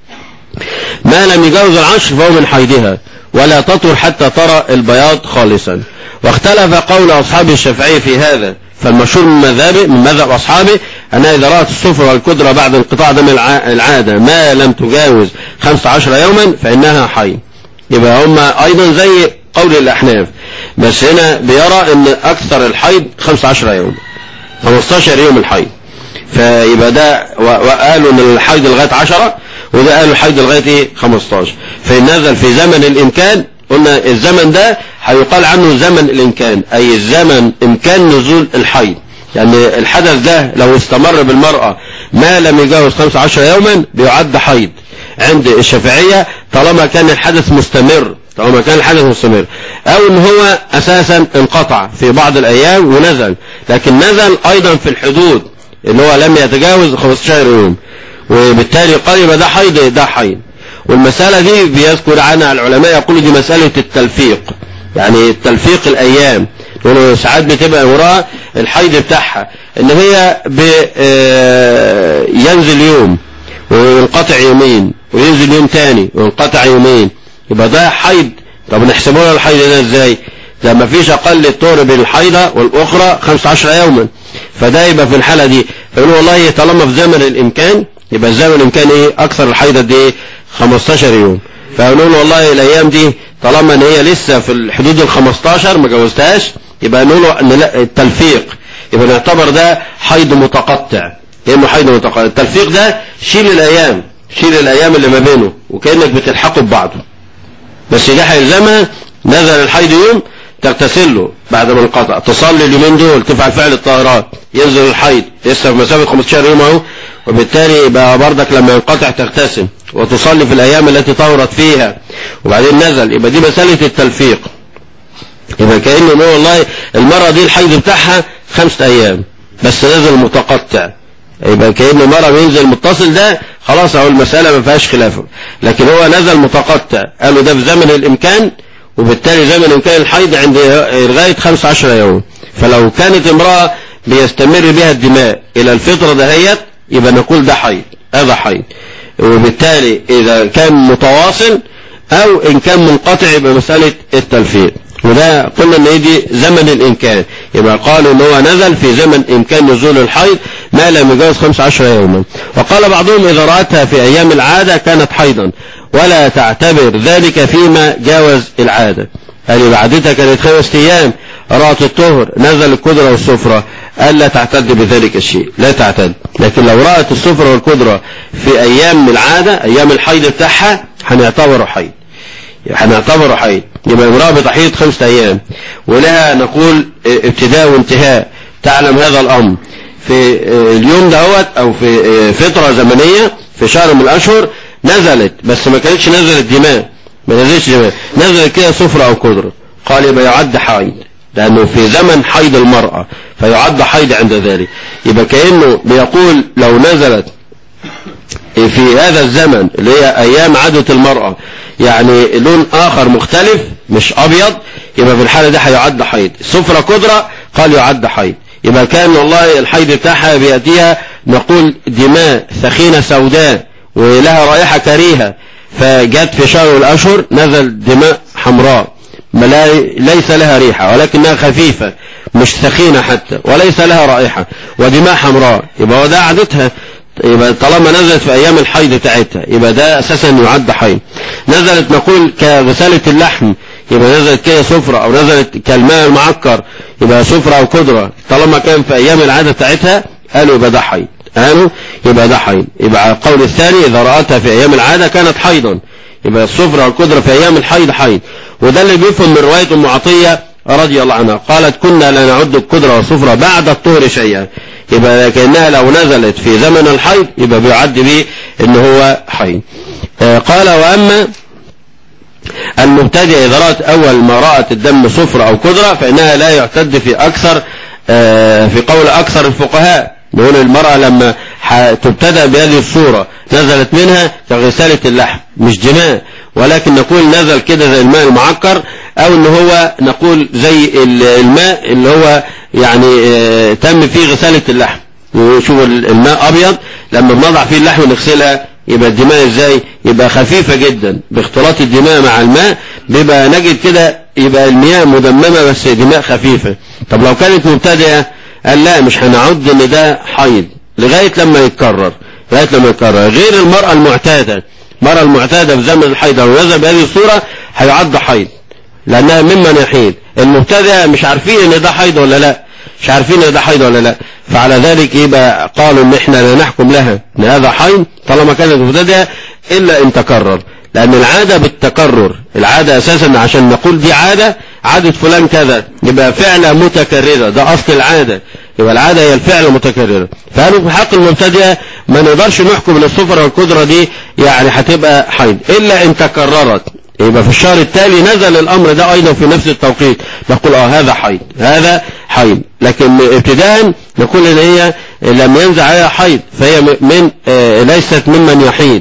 Speaker 4: ما لم يجاوز العشر فهو من حيضها ولا تطهر حتى ترى البياض خالصا واختلف قول أصحاب الشافعي في هذا فالمشهور من مذهبه من مذهب أصحابه أنها إذا رأت الصفر والقدرة بعد انقطاع دم العادة ما لم تجاوز 15 يوما فإنها حي يبقى هم أيضا زي قول الأحناف بس هنا بيرى أن أكثر الحيض 15 يوم 15 يوم الحيض فيبقى ده وقالوا أن الحيض لغاية 10 وده قالوا الحيض لغاية إيه 15 فإن نزل في زمن الإمكان قلنا الزمن ده هيقال عنه زمن الإمكان أي الزمن إمكان نزول الحيض يعني الحدث ده لو استمر بالمرأة ما لم يجاوز 15 يوما بيعد حيض عند الشافعية طالما كان الحدث مستمر طالما كان الحدث مستمر او ان هو اساسا انقطع في بعض الايام ونزل لكن نزل ايضا في الحدود اللي هو لم يتجاوز 15 يوم وبالتالي قال يبقى ده حيض ده حيض والمسألة دي بيذكر عنها العلماء يقولوا دي مسألة التلفيق يعني تلفيق الأيام يقولوا ساعات بتبقى وراء الحيض بتاعها ان هي ينزل يوم وينقطع يومين وينزل يوم تاني وينقطع يومين يبقى ده حيض طب نحسبه لها الحيض ده ازاي ده ما فيش اقل الطهر بين الحيضة والاخرى 15 يوما فده يبقى في الحالة دي فيقولوا والله طالما في زمن الامكان يبقى الزمن الامكان ايه اكثر الحيضة دي 15 يوم فيقولوا له والله الايام دي طالما ان هي لسه في الحدود ال 15 ما جوزتهاش يبقى نقول ان لا التلفيق يبقى نعتبر ده حيض متقطع ايه حيض متقطع التلفيق ده شيل الايام شيل الايام اللي ما بينه وكانك بتلحقه ببعضه بس ده هيلزمها نزل الحيض يوم تغتسل له بعد ما انقطع تصلي اليومين دول تفعل فعل الطاهرات ينزل الحيض لسه في مسافه 15 يوم اهو وبالتالي يبقى بردك لما ينقطع تغتسل وتصلي في الايام التي طهرت فيها وبعدين نزل يبقى دي مساله التلفيق يبقى كأنه هو والله المرة دي الحيض بتاعها خمسة أيام بس نزل متقطع يبقى كأن مرة بينزل متصل ده خلاص اهو المسألة ما فيهاش خلاف لكن هو نزل متقطع قالوا ده في زمن الإمكان وبالتالي زمن إمكان الحيض عند لغاية 15 يوم فلو كانت امرأة بيستمر بها الدماء إلى الفطرة دهيت يبقى نقول ده حيض هذا حيض وبالتالي إذا كان متواصل أو إن كان منقطع يبقى مسألة التلفيق وده قلنا ان دي زمن الامكان يبقى قالوا ان هو نزل في زمن امكان نزول الحيض ما لم يجاوز 15 يوما وقال بعضهم اذا رأتها في ايام العادة كانت حيضا ولا تعتبر ذلك فيما جاوز العادة يعني بعدتها كانت خمس ايام رأت الطهر نزل القدرة والسفرة ألا تعتد بذلك الشيء لا تعتد لكن لو رأت السفرة والقدرة في أيام العادة أيام الحيض بتاعها هنعتبره حيض هنعتبره حيض يبقى امرأة بتحيض خمسة أيام ولها نقول ابتداء وانتهاء تعلم هذا الأمر في اليوم دهوت أو في فترة زمنية في شهر من الأشهر نزلت بس ما كانتش نزلت دماء ما نزلتش دماء نزلت كده صفرة أو قدرة قال يبقى يعد حيض لأنه في زمن حيض المرأة فيعد حيض عند ذلك يبقى كأنه بيقول لو نزلت في هذا الزمن اللي هي أيام عادة المرأة يعني لون آخر مختلف مش أبيض يبقى في الحالة دي هيعد حيض صفرة قدرة قال يعد حيض يبقى كان والله الحيض بتاعها بيأتيها نقول دماء ثخينة سوداء ولها رائحة كريهة فجت في شهر الأشهر نزل دماء حمراء ليس لها ريحة ولكنها خفيفة مش ثخينة حتى وليس لها رائحة ودماء حمراء يبقى وده عادتها يبقى طالما نزلت في ايام الحيض بتاعتها يبقى ده اساسا يعد حيض نزلت نقول كغسالة اللحم يبقى نزلت كده صفرة او نزلت كالماء المعكر يبقى صفرة او قدرة طالما كان في ايام العادة بتاعتها قالوا يبقى ده حيض قالوا يبقى ده حيض يبقى القول الثاني اذا رأتها في ايام العادة كانت حيضا يبقى الصفرة والقدرة في ايام الحيض حيض وده اللي بيفهم من رواية ام عطية رضي الله عنها قالت كنا لا نعد القدرة والصفرة بعد الطهر شيئا يبقى كأنها لو نزلت في زمن الحيض يبقى بيعد به ان هو حيض آه قال واما المبتدئ إذا رأت أول ما رأت الدم صفر أو قدرة فإنها لا يعتد في أكثر آه في قول أكثر الفقهاء نقول المرأة لما تبتدأ بهذه الصورة نزلت منها كغسالة اللحم مش دماء ولكن نقول نزل كده زي الماء المعكر او ان هو نقول زي الماء اللي هو يعني اه تم فيه غسالة اللحم شوف الماء ابيض لما بنضع فيه اللحم نغسلها يبقى الدماء ازاي يبقى خفيفة جدا باختلاط الدماء مع الماء بيبقى نجد كده يبقى المياه مدممة بس دماء خفيفة طب لو كانت مبتدئة قال لا مش هنعد ان ده حيض لغاية لما يتكرر لغاية لما يتكرر غير المرأة المعتادة المرأة المعتادة في زمن الحيض لو نزل بهذه الصورة هيعد حيض لأنها ممن يحيد المبتدئ مش عارفين ان ده حيض ولا لا مش عارفين ان ده حيض ولا لا فعلى ذلك يبقى قالوا ان احنا لا نحكم لها ان هذا حيض طالما كانت مبتدئة الا ان تكرر لان العادة بالتكرر العادة اساسا عشان نقول دي عادة عادة فلان كذا يبقى فعلة متكررة ده اصل العادة يبقى العادة هي الفعل المتكررة فقالوا في حق المبتدئة ما نقدرش نحكم ان الصفرة والقدرة دي يعني هتبقى حيض الا ان تكررت يبقى في الشهر التالي نزل الامر ده ايضا في نفس التوقيت نقول اه هذا حيض هذا حيض لكن ابتداء نقول ان هي لم ينزع عليها حيض فهي من آه ليست ممن يحيض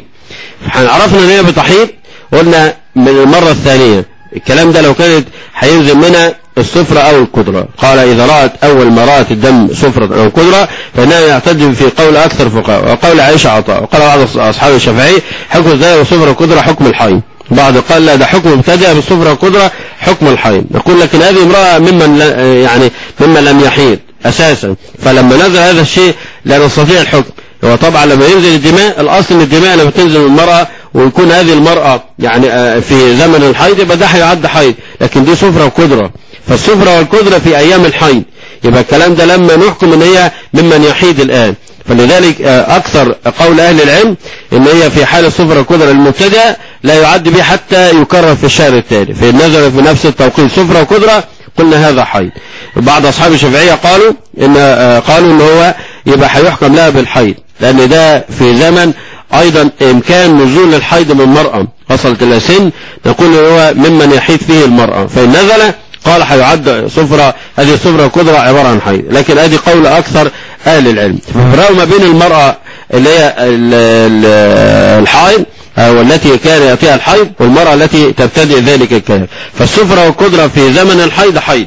Speaker 4: عرفنا ان هي بتحيض قلنا من المرة الثانية الكلام ده لو كانت هينزل منها الصفرة او القدرة قال اذا رأت اول ما رأت الدم صفرة او قدرة فانها يعتد في قول اكثر فقهاء وقول عائشة عطاء وقال بعض اصحاب الشافعي حكم ذلك والصفرة والقدرة حكم الحيض بعض قال لا ده حكم مبتدئ بالصفرة والقدرة حكم الحيض نقول لكن هذه امرأة ممن يعني ممن لم يحيض اساسا فلما نزل هذا الشيء لا نستطيع الحكم هو طبعا لما ينزل الدماء الاصل ان الدماء لما تنزل من المرأة ويكون هذه المرأة يعني في زمن الحيض يبقى ده هيعد حيض لكن دي صفرة وقدرة فالصفرة والقدرة في ايام الحيض يبقى الكلام ده لما نحكم ان هي ممن يحيد الان فلذلك اكثر قول اهل العلم ان هي في حال الصفرة والقدرة المبتدئة لا يعد به حتى يكرر في الشهر التالي فإن نزل في نفس التوقيت صفرة وقدرة قلنا هذا حيض بعض أصحاب الشافعية قالوا إن قالوا إن هو يبقى هيحكم لها بالحيض لأن ده في زمن أيضا إمكان نزول الحيض من المرأة وصلت إلى سن نقول إن هو ممن يحيد فيه المرأة فإن نزل قال هيعد صفرة هذه الصفرة القدرة عبارة عن حيض لكن هذه قول أكثر أهل العلم ففرقوا ما بين المرأة اللي هي الحائض أو التي كان يأتيها الحيض والمرأة التي تبتدئ ذلك الكلام فالسفرة والقدرة في زمن الحيض حيض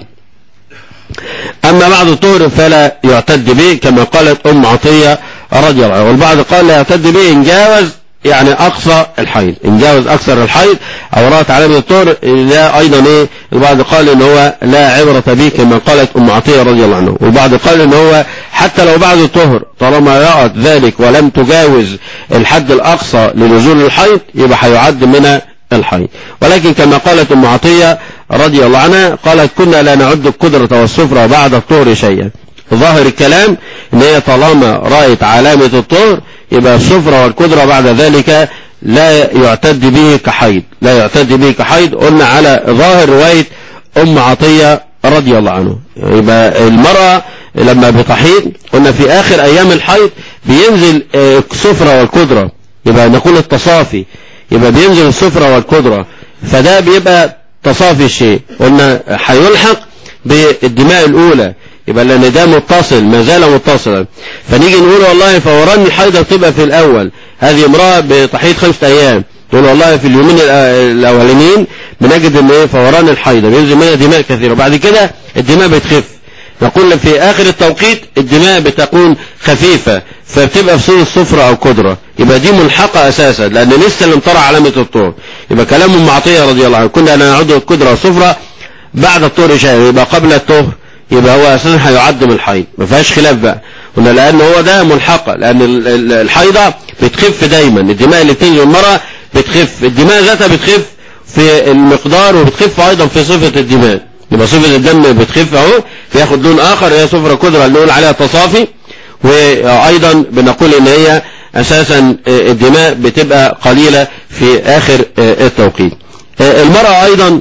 Speaker 4: أما بعد الطهر فلا يعتد به كما قالت أم عطية رضي الله عنها والبعض قال لا يعتد به إن جاوز يعني أقصى الحيض إن جاوز أكثر الحيض أو رأت علامة الطهر لا أيضا إيه البعض قال إن هو لا عبرة به كما قالت أم عطية رضي الله عنه والبعض قال إن هو حتى لو بعد الطهر طالما رأت ذلك ولم تجاوز الحد الأقصى لنزول الحيض يبقى هيعد من الحيض ولكن كما قالت أم عطية رضي الله عنها قالت كنا لا نعد القدرة والسفرة بعد الطهر شيئا ظاهر الكلام ان هي طالما رأت علامة الطهر يبقى السفرة والقدرة بعد ذلك لا يعتد به كحيض لا يعتد به كحيض قلنا على ظاهر رواية أم عطية رضي الله عنه يبقى المرأة لما بتحيض قلنا في آخر أيام الحيض بينزل السفرة والقدرة يبقى نقول التصافي يبقى بينزل السفرة والقدرة فده بيبقى تصافي الشيء قلنا هيلحق بالدماء الأولى يبقى لأن ده متصل ما زال متصلا فنيجي نقول والله فوران الحيضة بتبقى في الأول هذه امرأة بتحيض خمسة أيام تقول والله في اليومين الأولانيين بنجد ان ايه فوران الحيضة بينزل منها دماء كثيرة وبعد كده الدماء بتخف نقول في آخر التوقيت الدماء بتكون خفيفة فبتبقى في صورة صفرة أو قدرة يبقى دي ملحقة أساسا لأن لسه لم ترى علامة الطهر يبقى كلام أم عطية رضي الله عنه كنا لا نعد القدرة والصفرة بعد الطهر شيء يبقى قبل الطهر يبقى هو أساسا هيعد من الحيض ما فيهاش خلاف بقى قلنا لأن هو ده ملحقة لأن ال- ال- الحيضة بتخف دايما الدماء اللي بتنزل المرأة بتخف الدماء ذاتها بتخف في المقدار وبتخف أيضا في صفة الدماء يبقى صفة الدم بتخف أهو بياخد لون آخر هي صفرة كدرة اللي نقول عليها تصافي وأيضا بنقول إن هي أساسا الدماء بتبقى قليلة في آخر التوقيت المرأة أيضا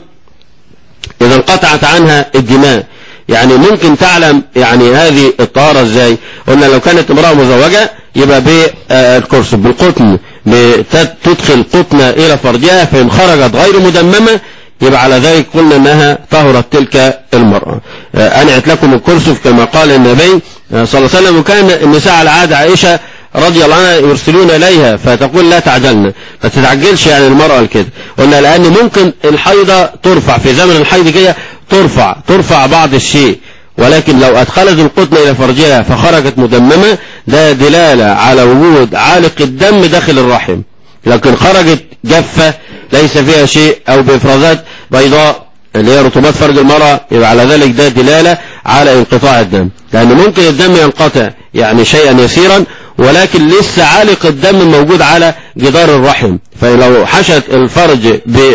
Speaker 4: إذا انقطعت عنها الدماء يعني ممكن تعلم يعني هذه الطهارة ازاي قلنا لو كانت امرأة مزوجة يبقى بالكرسي بالقطن بتد- تدخل قطنة الى فرجها فان خرجت غير مدممة يبقى على ذلك قلنا انها طهرت تلك المرأة آه، انعت لكم الكرسف كما قال النبي آه، صلى الله عليه وسلم وكان النساء على عهد عائشة رضي الله عنها يرسلون إليها فتقول لا تعجلن ما تتعجلش يعني المرأة كده قلنا لأن ممكن الحيضة ترفع في زمن الحيض كده ترفع ترفع بعض الشيء ولكن لو أدخلت القطن إلى فرجها فخرجت مدممة ده دلالة على وجود عالق الدم داخل الرحم لكن خرجت جافة ليس فيها شيء أو بإفرازات بيضاء اللي هي رطوبات فرج المرأة يبقى على ذلك ده دلالة على انقطاع الدم لأن ممكن الدم ينقطع يعني شيئا يسيرا ولكن لسه عالق الدم موجود على جدار الرحم فلو حشت الفرج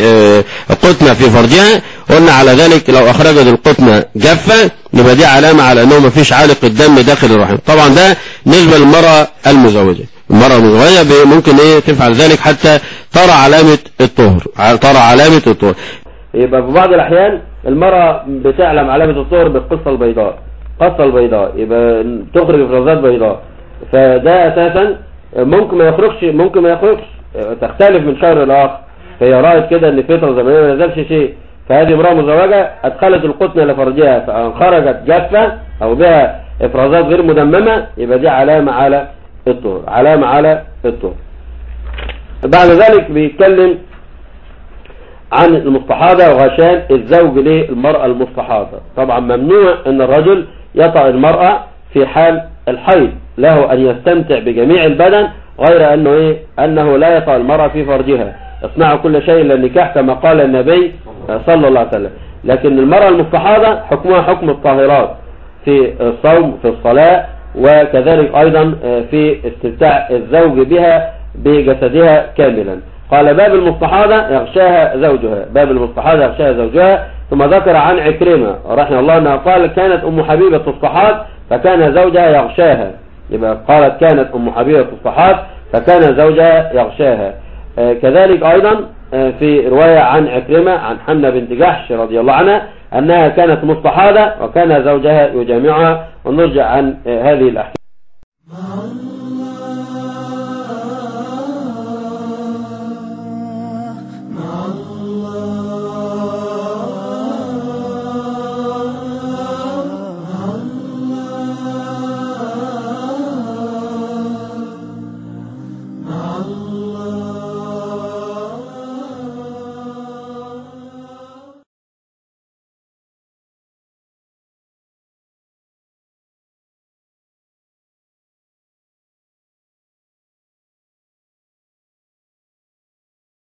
Speaker 4: بقطنة في فرجها قلنا على ذلك لو أخرجت القطنة جافة يبقى دي علامة على أنه مفيش عالق الدم داخل الرحم طبعا ده بالنسبة للمرأة المزوجة المرأة المزوجة ب- ممكن ايه تفعل ذلك حتى ترى علامة الطهر ترى علامة الطهر يبقى في بعض الأحيان المرأة بتعلم علامة الطهر بالقصة البيضاء قصة البيضاء يبقى تخرج افرازات بيضاء فده أساسا ممكن ما يخرجش ممكن ما يخرجش تختلف من شهر لآخر فهي رأت كده ان فترة زمنية ما نزلش شيء فهذه امرأة مزوجة أدخلت القطن إلى فرجها فإن خرجت جافة أو بها إفرازات غير مدممة يبقى دي علامة على الطهر علامة على الطهر بعد ذلك بيتكلم عن المستحاضة وغشان الزوج للمرأة المستحاضة طبعا ممنوع ان الرجل يطع المرأة في حال الحيض له ان يستمتع بجميع البدن غير انه ايه انه لا يطع المرأة في فرجها اصنعوا كل شيء الا النكاح كما قال النبي صلى الله عليه وسلم لكن المرأة المستحاضة حكمها حكم الطاهرات في الصوم في الصلاة وكذلك ايضا في استمتاع الزوج بها بجسدها كاملا قال باب المستحاضة يغشاها زوجها باب المستحاضة يغشاها زوجها ثم ذكر عن عكرمة رحمه الله أنها قال كانت أم حبيبة تصطحات فكان زوجها يغشاها يبقى قالت كانت أم حبيبة تصطحات فكان زوجها يغشاها آه كذلك أيضا آه في رواية عن عكرمة عن حمنة بنت جحش رضي الله عنها أنها كانت مستحاضة وكان زوجها يجامعها ونرجع عن آه هذه الأحكام